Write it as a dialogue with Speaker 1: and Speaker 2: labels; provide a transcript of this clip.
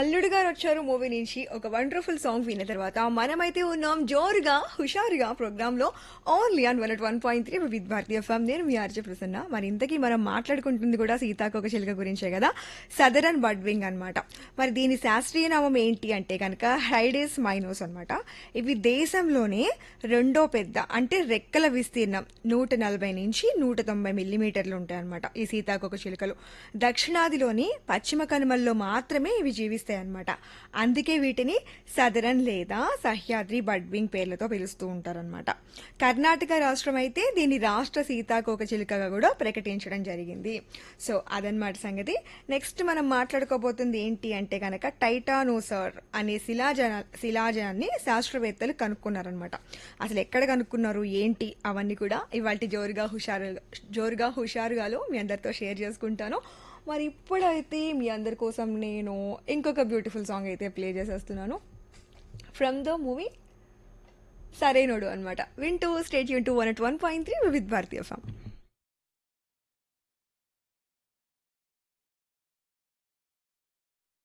Speaker 1: అల్లుడు గారు వచ్చారు మూవీ నుంచి ఒక వండర్ఫుల్ సాంగ్ విన్న తర్వాత మనమైతే ఉన్నాం జోరుగా హుషారుగా ప్రోగ్రామ్ లో only on one one point three with Bharatiya FM నేను మీ ఆర్జే ప్రసన్న మరి ఇంతకీ మనం మాట్లాడుకుంటుంది కూడా సీతాకోక చిలుక గురించే కదా సదరన్ బడ్వింగ్ అన్నమాట మరి దీని శాస్త్రీయ నామం ఏంటి అంటే కనుక హైడేస్ మైనోస్ అన్నమాట ఇవి దేశంలోనే రెండో పెద్ద అంటే రెక్కల విస్తీర్ణం నూట నలభై నుంచి నూట తొంభై మిల్లీమీటర్లు ఉంటాయి అన్నమాట ఈ సీతాకోక చిలుకలు దక్షిణాదిలోని పశ్చిమ కనుమల్లో మాత్రమే ఇవి జీవిస్తాయి అన్నమాట అందుకే వీటిని సదరన్ లేదా సహ్యాద్రి బడ్వింగ్ పేర్లతో పిలుస్తూ ఉంటారన్నమాట కర్ణాటక రాష్ట్రం అయితే దీన్ని రాష్ట్ర సీతాకోక చిలుకగా కూడా ప్రకటించడం జరిగింది సో అదనమాట సంగతి నెక్స్ట్ మనం మాట్లాడుకోబోతుంది ఏంటి అంటే కనుక టైటానోసర్ అనే శిలాజన శిలాజనాన్ని శాస్త్రవేత్తలు కనుక్కున్నారనమాట అసలు ఎక్కడ కనుక్కున్నారు ఏంటి అవన్నీ కూడా ఇవాళ జోరుగా హుషారు జోరుగా హుషారుగాలో మీ అందరితో షేర్ చేసుకుంటాను మరి ఇప్పుడైతే మీ అందరి కోసం నేను ఇంకొక బ్యూటిఫుల్ సాంగ్ అయితే ప్లే చేసేస్తున్నాను ఫ్రమ్ ద మూవీ సరైనోడు అనమాట వింటూ స్టేట్ యూన్ to one eight one point three with Bharatiya form